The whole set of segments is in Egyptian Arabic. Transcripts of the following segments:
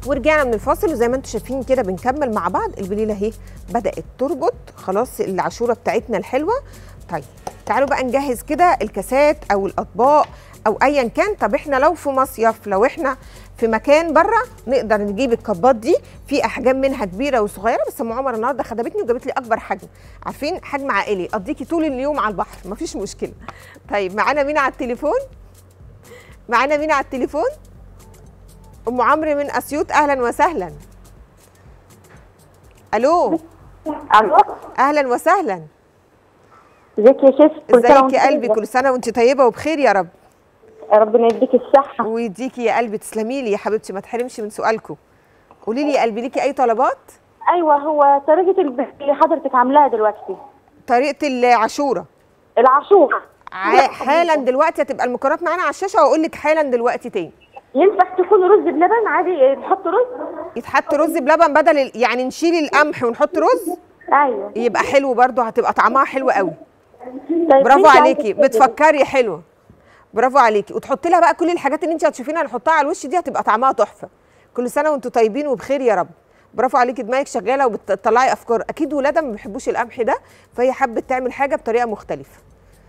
ورجعنا من الفاصل وزي ما انتم شايفين كده بنكمل مع بعض البليله اهي بدات تربط خلاص العاشوره بتاعتنا الحلوه طيب تعالوا بقى نجهز كده الكاسات او الاطباق او ايا كان طب احنا لو في مصيف لو احنا في مكان بره نقدر نجيب الكبات دي في احجام منها كبيره وصغيره بس ام عمر النهارده خدمتني وجابت لي اكبر حجم عارفين حجم عائلي اديكي طول اليوم على البحر مفيش مشكله طيب معانا مين على التليفون معانا مين على التليفون ام عمرو من اسيوط اهلا وسهلا الو الو اهلا وسهلا ازيك يا شيف كل سنة ازيك وانت يا قلبي طيبة. كل سنه وانت طيبه وبخير يا رب ربنا يديك الصحة ويديكي يا قلبي تسلمي لي يا حبيبتي ما تحرمش من سؤالكم قولي لي يا قلبي ليكي اي طلبات ايوه هو طريقة الب- اللي حضرتك عاملاها دلوقتي طريقه العاشوره العاشورة ع- حالا دلوقتي هتبقى المكونات معانا على الشاشه واقول لك حالا دلوقتي تاني ينفع تكون رز بلبن عادي نحط رز يتحط رز بلبن بدل ال- يعني نشيل القمح ونحط رز ايوه يبقى حلو برضو هتبقى طعمها حلو قوي طيب برافو انت عليكي عايزة بتفكري حلو برافو عليكي وتحطي لها بقى كل الحاجات اللي انت هتشوفينها نحطها على الوش دي هتبقى طعمها تحفه كل سنه وانتم طيبين وبخير يا رب برافو عليكي دماغك شغاله وبتطلعي افكار اكيد ولادها ما بيحبوش القمح ده فهي حبت تعمل حاجه بطريقه مختلفه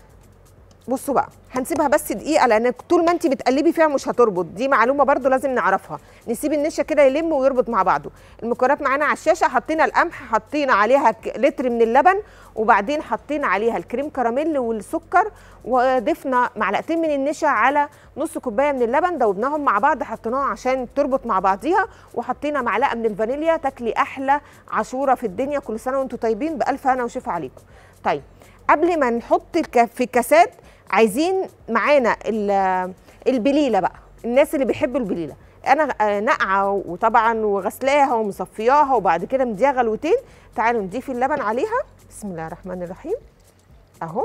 بصوا بقى هنسيبها بس دقيقه لان طول ما انت بتقلبي فيها مش هتربط دي معلومه برضو لازم نعرفها نسيب النشا كده يلم ويربط مع بعضه المكونات معانا على الشاشه حطينا القمح حطينا عليها ك- لتر من اللبن وبعدين حطينا عليها الكريم كراميل والسكر وضفنا معلقتين من النشا على نص كوبايه من اللبن دوبناهم مع بعض حطيناها عشان تربط مع بعضيها وحطينا معلقه من الفانيليا تاكلي احلى عاشوره في الدنيا كل سنه وانتم طيبين بالف هنا وشفا عليكم طيب قبل ما نحط الك- في الكاسات عايزين معانا ال- البليله بقى الناس اللي بيحبوا البليله انا آه، نقعه وطبعا وغسلاها ومصفياها وبعد كده مديها غلوتين تعالوا نضيف اللبن عليها بسم الله الرحمن الرحيم اهو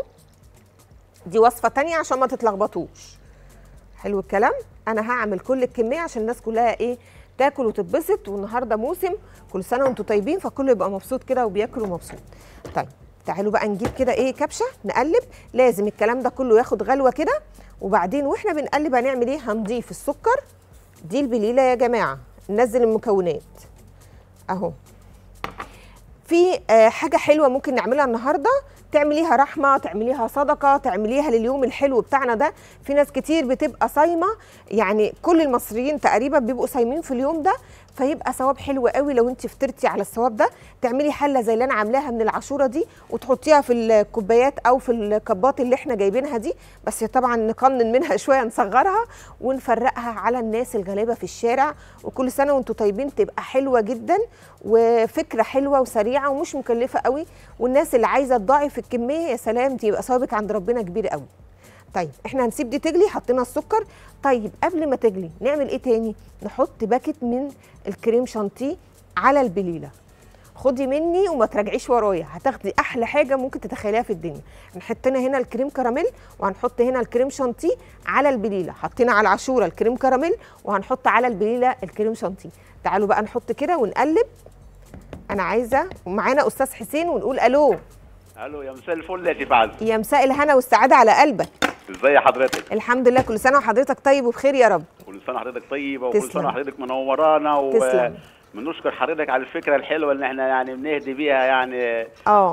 دي وصفه تانية عشان ما تتلخبطوش حلو الكلام انا هعمل كل الكميه عشان الناس كلها ايه تاكل وتتبسط والنهارده موسم كل سنه وانتم طيبين فكله يبقى مبسوط كده وبياكل ومبسوط طيب تعالوا بقى نجيب كده ايه كبشه نقلب لازم الكلام ده كله ياخد غلوه كده وبعدين واحنا بنقلب هنعمل ايه هنضيف السكر دي البليله يا جماعه ننزل المكونات اهو في آه، حاجه حلوه ممكن نعملها النهارده تعمليها رحمه تعمليها صدقه تعمليها لليوم الحلو بتاعنا ده في ناس كتير بتبقى صايمه يعني كل المصريين تقريبا بيبقوا صايمين في اليوم ده فيبقى ثواب حلو قوي لو انت فطرتي على الثواب ده تعملي حله زي اللي انا عاملاها من العاشوره دي وتحطيها في الكوبايات او في الكبات اللي احنا جايبينها دي بس طبعا نقنن منها شويه نصغرها ونفرقها على الناس الغلابه في الشارع وكل سنه وانتم طيبين تبقى حلوه جدا وفكره حلوه وسريعه ومش مكلفه قوي والناس اللي عايزه تضاعف الكميه يا سلام تبقى ثوابك عند ربنا كبير قوي طيب احنا هنسيب دي تغلي حطينا السكر طيب قبل ما تغلي نعمل ايه تاني نحط باكت من الكريم شانتيه على البليله خدي مني وما تراجعيش ورايا هتاخدي احلى حاجه ممكن تتخيليها في الدنيا حطينا هنا الكريم كراميل وهنحط هنا الكريم شانتيه على البليله حطينا على العاشوره الكريم كراميل وهنحط على البليله الكريم شانتيه تعالوا بقى نحط كده ونقلب انا عايزه ومعانا استاذ حسين ونقول الو الو يا مساء الفل يا سيف عزمي يا مساء الهنا والسعاده على قلبك ازي حضرتك الحمد لله كل سنه وحضرتك طيب وبخير يا رب كل سنه حضرتك طيبه وكل تسلم. سنه حضرتك منورانا و تسلم. بنشكر حضرتك على الفكره الحلوه اللي احنا يعني بنهدي بيها يعني اه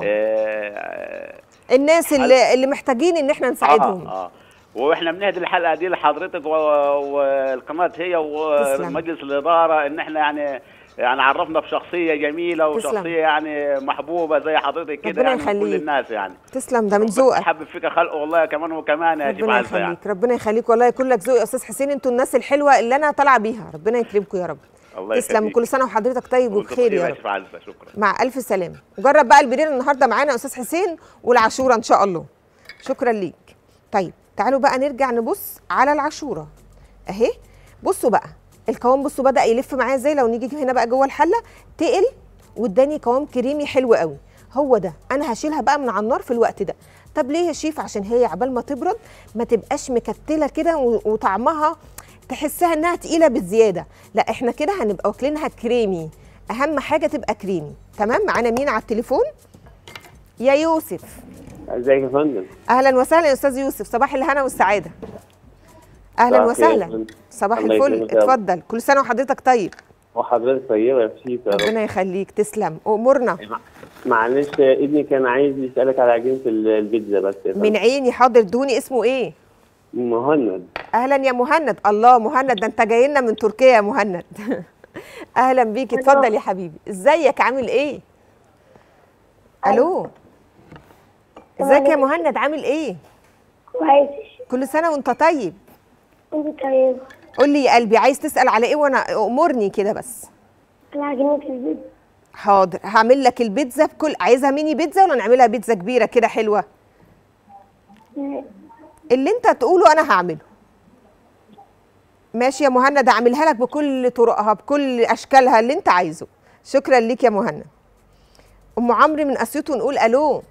آه الناس اللي اللي محتاجين ان احنا نساعدهم اه, آه. واحنا بنهدي الحلقه دي لحضرتك و- والقناه هي تسلم. ومجلس الاداره ان احنا يعني يعني عرفنا بشخصيه جميله تسلم. وشخصيه يعني محبوبه زي حضرتك كده ربنا يعني من كل يخليك. الناس يعني تسلم ده من ذوقك حابب فيك خلقه والله كمان وكمان يا سيف ربنا عزمي يعني يخليك ربنا يخليك والله كلك ذوق يا استاذ حسين انتوا الناس الحلوه اللي انا طالعه بيها ربنا يكرمكم يا رب الله تسلم يخليك. كل سنه وحضرتك طيب وانت وبخير يا يا رب سيف عزمي شكرا مع الف سلامه وجرب بقى البرير النهارده معانا يا استاذ حسين والعاشوره ان شاء الله شكرا ليك طيب تعالوا بقى نرجع نبص على العاشوره اهي بصوا بقى القوام بصوا بدا يلف معايا ازاي لو نيجي هنا بقى جوه الحله تقل واداني قوام كريمي حلو قوي هو ده انا هشيلها بقى من على النار في الوقت ده طب ليه يا شيف عشان هي عبال ما تبرد ما تبقاش مكتله كده و- وطعمها تحسها انها تقيله بالزياده لا احنا كده هنبقى واكلينها كريمي اهم حاجه تبقى كريمي تمام معانا مين على التليفون يا يوسف ازيك يا فندم اهلا وسهلا يا استاذ يوسف صباح الهنا والسعاده اهلا صباح الخير يا وسهلا فندم. صباح الله الفل يكرمك يا رب. اتفضل كل سنه وحضرتك طيب وحضرتك طيبة يا شيخ يا رب ربنا يخليك تسلم امورنا معلش ابني كان عايز يسألك على عجينة ال- البيتزا بس يا من فندم. عيني حاضر دوني اسمه ايه مهند اهلا يا مهند الله مهند ده انت جاي لنا من تركيا يا مهند اهلا بيك اتفضل يا حبيبي ازيك عامل ايه الو ازيك يا مهند عامل ايه كويس كل سنه وانت طيب انت طيب قول لي يا قلبي عايز تسال على ايه وانا امرني كده بس انا عجينة البيت حاضر هعمل لك البيتزا بكل عايزها ميني بيتزا ولا نعملها بيتزا كبيره كده حلوه اللي انت تقوله انا هعمله ماشي يا مهند هعملها لك بكل طرقها بكل اشكالها اللي انت عايزه شكرا ليك يا مهند ام عمرو من اسيوط ونقول الو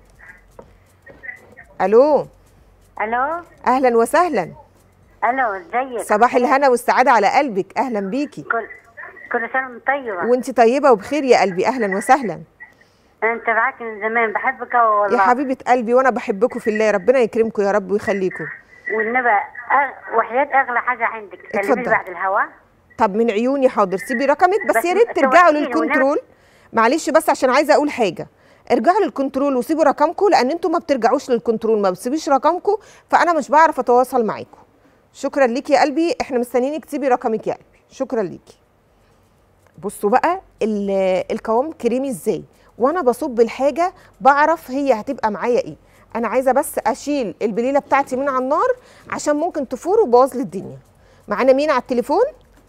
الو الو اهلا وسهلا الو ازيك صباح الهنا والسعاده على قلبك اهلا بيكي كل كل سنه وانت طيبه وانت طيبه وبخير يا قلبي اهلا وسهلا انا متابعاك من زمان بحبك أوي والله يا حبيبه قلبي وانا بحبكم في الله ربنا يكرمكم يا رب ويخليكم والنبي أغ... وحياة اغلى حاجه عندك تكلميني اتفضل. بعد الهوا طب من عيوني حاضر سيبي رقمك بس بس يا ريت ترجعوا توقفيني للكنترول معلش بس عشان عايزه اقول حاجه ارجعوا للكنترول وسيبوا رقمكم لان انتوا ما بترجعوش للكنترول ما بتسيبيش رقمكم فانا مش بعرف اتواصل معاكم شكرا ليكي يا قلبي احنا مستنيينك تسيبي رقمك يا قلبي شكرا ليكي بصوا بقى ال- القوام كريمي ازاي وانا بصب الحاجه بعرف هي هتبقى معايا ايه انا عايزه بس اشيل البليله بتاعتي من على النار عشان ممكن تفور وبوظ لي الدنيا معانا مين على التليفون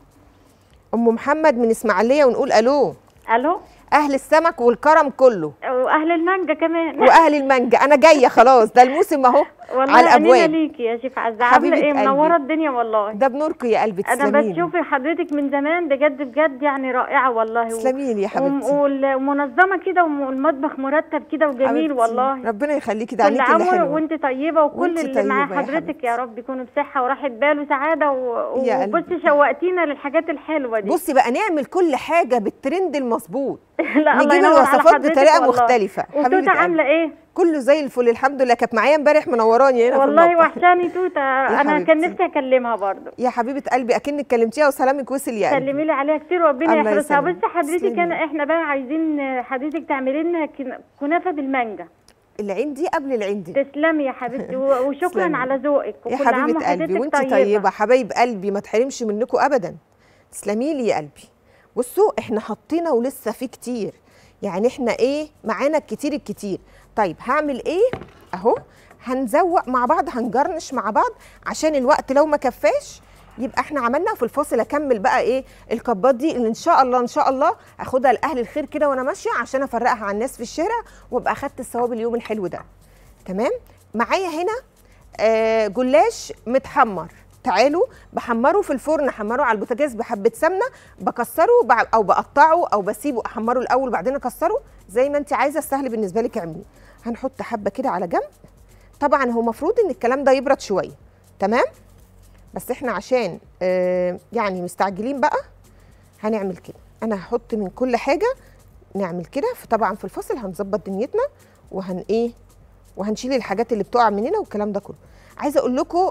ام محمد من اسماعيليه ونقول الو الو اهل السمك والكرم كله واهل المانجا كمان واهل المانجا انا جايه خلاص ده الموسم اهو والله على أمينة الابواب ليكي يا شيف عزة حبيبة عامله ايه قلبي. منوره الدنيا والله ده بنوركم يا قلبي انا تسلميلي بشوف حضرتك من زمان بجد بجد يعني رائعه والله تسلميلي يا حبيبتي. وم- وال- ومنظمه كده وم- والمطبخ مرتب كده وجميل حبيبتي، والله ربنا يخليكي ده كل عينيكي اللي عمر حلوه وانت طيبه وكل وانت اللي مع طيبة يا حضرتك حبيبتي. يا رب يكونوا بصحه وراحه بال وسعاده و- يا قلبي. وبصي شوقتينا للحاجات الحلوه دي بصي بقى نعمل كل حاجه بالترند المظبوط لا الله نجيب ينور على الوصفات حضرتك بطريقه والله. مختلفه حبيبه وتوته قلبي. عامله ايه كله زي الفل الحمد لله كانت معايا امبارح منوراني هنا في والله المطبخ وحشاني توته انا كان حبيبتي. نفسي اكلمها برضه يا حبيبه قلبي اكنك كلمتيها وسلامك وصل يا قلبي سلمي لي عليها كتير وربنا الله يحرسها يسلمك. بس حضرتك تسلمي. انا احنا بقى عايزين حضرتك تعملي لنا كن- كنافه بالمانجا العين دي قبل العين دي تسلمي يا حبيبتي و- وشكرا تسلمي. على ذوقك يا وكل عام حبيبه قلبي وحضرتك وانت طيبه حبايب قلبي ما تحرمش منكم ابدا تسلمي لي يا قلبي بصوا احنا حطينا ولسه في كتير يعني احنا ايه معانا الكتير الكتير طيب هعمل ايه اهو هنزوق مع بعض هنجرنش مع بعض عشان الوقت لو ما كفاش يبقى احنا عملنا في الفاصل اكمل بقى ايه الكبات دي اللي ان شاء الله ان شاء الله اخدها لاهل الخير كده وانا ماشيه عشان افرقها على الناس في الشارع وابقى اخدت الثواب اليوم الحلو ده تمام معايا هنا آه جلاش متحمر تعالوا بحمره في الفرن احمره على البوتاجاز بحبه سمنه بكسره بع- او بقطعه او بسيبه احمره الاول وبعدين اكسره زي ما انت عايزه السهل بالنسبه لك اعمليه هنحط حبه كده على جنب طبعا هو مفروض ان الكلام ده يبرد شويه تمام بس احنا عشان آه يعني مستعجلين بقى هنعمل كده انا هحط من كل حاجه نعمل كده فطبعا في الفصل هنظبط دنيتنا وهن ايه وهنشيل الحاجات اللي بتقع مننا والكلام ده كله عايزه اقول لكم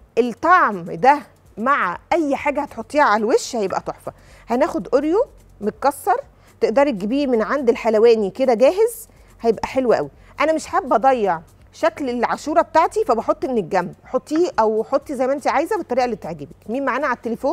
الطعم ده مع اي حاجه هتحطيها على الوش هيبقى تحفه هناخد اوريو متكسر تقدري تجيبيه من عند الحلواني كده جاهز هيبقى حلو قوي انا مش حابه اضيع شكل العاشوره بتاعتي فبحط من الجنب حطيه او حطي زي ما انت عايزه بالطريقه اللي تعجبك مين معانا على التليفون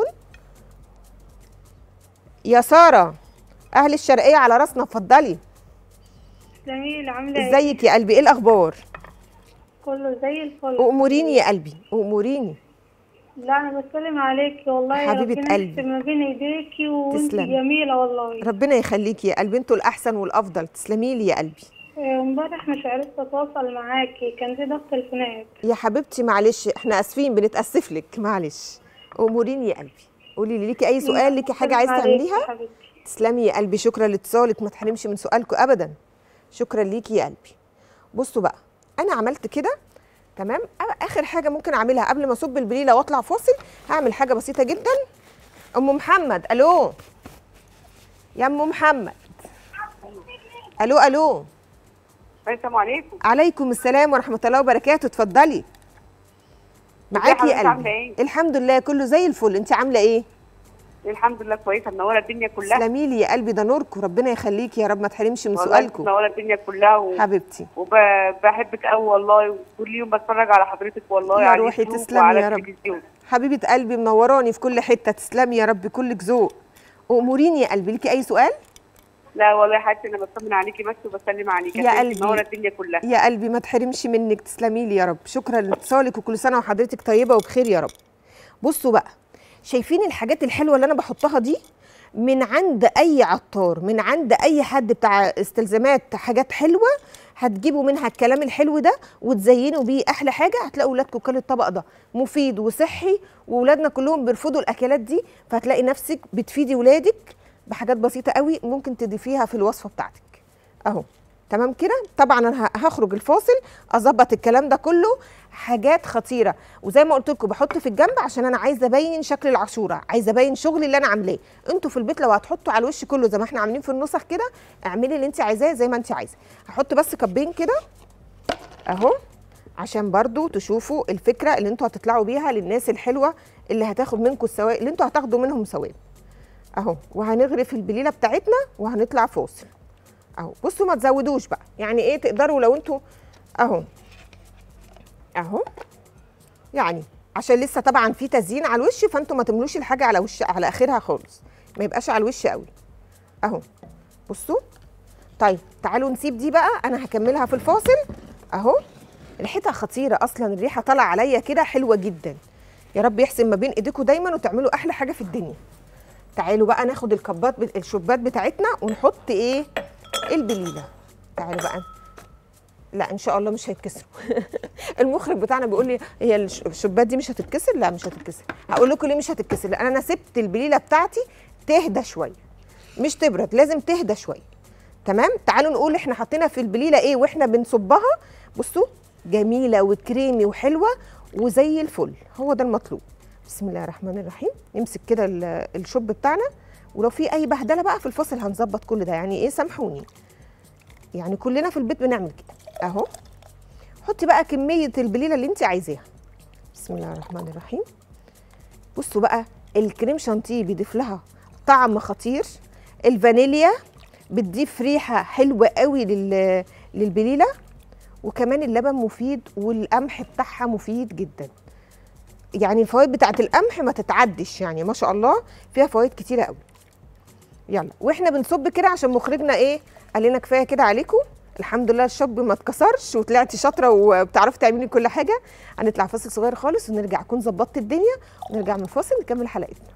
يا ساره اهل الشرقيه على راسنا اتفضلي جميل عاملة ايه؟ ازيك يا قلبي ايه الاخبار كله زي الفل اموريني يا قلبي اموريني لا انا بسلم عليكي والله حبيبة ربنا قلبي. يكتب ما بين ايديكي وانتي تسلمي. جميلة والله ربنا يخليكي يا قلبي انتوا الاحسن والافضل تسلمي لي يا قلبي إيه، امبارح مش عرفت اتواصل معاكي كان في ضغط تليفونات يا حبيبتي معلش احنا اسفين بنتاسف لك معلش اموريني يا قلبي قولي لي ليكي اي سؤال ليكي حاجه عايزه عليكي يا تعمليها حبيبتي. تسلمي يا قلبي شكرا لاتصالك ما تحرمش من سؤالكم ابدا شكرا ليكي يا قلبي بصوا بقى انا عملت كده تمام أ- اخر حاجه ممكن اعملها قبل ما اصب البليله واطلع فاصل هعمل حاجه بسيطه جدا ام محمد الو يا ام محمد الو الو السلام عليكم عليكم السلام ورحمه الله وبركاته اتفضلي معاكي حضرتك يا عاملة قلبي إيه؟ الحمد لله كله زي الفل انت عامله ايه الحمد لله كويسه منوره الدنيا كلها تسلمي لي يا قلبي ده نوركم ربنا يخليكي يا رب ما تحرمش من والله سؤالكم منوره الدنيا كلها و... حبيبتي وبحبك قوي والله وكل يوم بتفرج على حضرتك والله يا على روحي اليوتيوب تسلمي وعلى يا رب. التلفزيون حبيبه قلبي منوراني في كل حته تسلمي يا رب كلك ذوق اموريني يا قلبي ليكي اي سؤال لا والله يا حبيبتي انا بطمن عليكي بس وبسلم عليكي يا عشان قلبي. منوره الدنيا كلها يا قلبي ما تحرمش منك تسلمي لي يا رب شكرا لاتصالك وكل سنه وحضرتك طيبه وبخير يا رب بصوا بقى شايفين الحاجات الحلوه اللي انا بحطها دي من عند اي عطار من عند اي حد بتاع استلزامات حاجات حلوه هتجيبوا منها الكلام الحلو ده وتزينوا بيه احلى حاجه هتلاقوا ولادكم كل الطبق ده مفيد وصحي واولادنا كلهم بيرفضوا الاكلات دي فهتلاقي نفسك بتفيدي ولادك بحاجات بسيطه قوي ممكن تضيفيها في الوصفه بتاعتك اهو تمام كده طبعا انا ه- هخرج الفاصل اظبط الكلام ده كله حاجات خطيره وزي ما قلت لكم بحط في الجنب عشان انا عايزه ابين شكل العاشوره عايزه ابين شغلي اللي انا عاملاه انتوا في البيت لو هتحطوا على الوش كله زي ما احنا عاملين في النسخ كده اعملي اللي انت عايزاه زي ما انت عايزه هحط بس كبين كده اهو عشان برضو تشوفوا الفكره اللي انتوا هتطلعوا بيها للناس الحلوه اللي هتاخد منكم الثواب اللي انتوا هتاخدوا منهم ثواب اهو وهنغرف البليله بتاعتنا وهنطلع فاصل اهو بصوا ما تزودوش بقى يعني ايه تقدروا لو انتوا اهو اهو يعني عشان لسه طبعا في تزيين على الوش فانتوا ما تملوش الحاجه على وش على اخرها خالص ما يبقاش على الوش قوي اهو بصوا طيب تعالوا نسيب دي بقى انا هكملها في الفاصل اهو ريحتها خطيره اصلا الريحه طالعه عليا كده حلوه جدا يا رب يحسن ما بين ايديكم دايما وتعملوا احلى حاجه في الدنيا تعالوا بقى ناخد الكبات بت- الشوبات بتاعتنا ونحط ايه البليله تعالوا بقى لا ان شاء الله مش هيتكسروا المخرج بتاعنا بيقول لي هي الش- الشوبات دي مش هتتكسر لا مش هتتكسر هقول لكم ليه مش هتتكسر لان انا سبت البليله بتاعتي تهدى شويه مش تبرد لازم تهدى شويه تمام تعالوا نقول احنا حطينا في البليله ايه واحنا بنصبها بصوا جميله وكريمي وحلوه وزي الفل هو ده المطلوب بسم الله الرحمن الرحيم نمسك كده ال- الشوب بتاعنا ولو في اي بهدله بقى في الفصل هنظبط كل ده يعني ايه سامحوني يعني كلنا في البيت بنعمل كده اهو حطي بقى كميه البليله اللي انت عايزاها بسم الله الرحمن الرحيم بصوا بقى الكريم شانتيه بيضيف لها طعم خطير الفانيليا بتضيف ريحه حلوه قوي لل... للبليله وكمان اللبن مفيد والقمح بتاعها مفيد جدا يعني الفوائد بتاعت القمح ما تتعدش يعني ما شاء الله فيها فوائد كتيره قوي يلا واحنا بنصب كده عشان مخرجنا ايه قال لنا كفايه كده عليكم الحمد لله الشوب ما اتكسرش وطلعتي شاطره وبتعرفي تعملي كل حاجه هنطلع فاصل صغير خالص ونرجع اكون ظبطت الدنيا ونرجع من الفاصل نكمل حلقتنا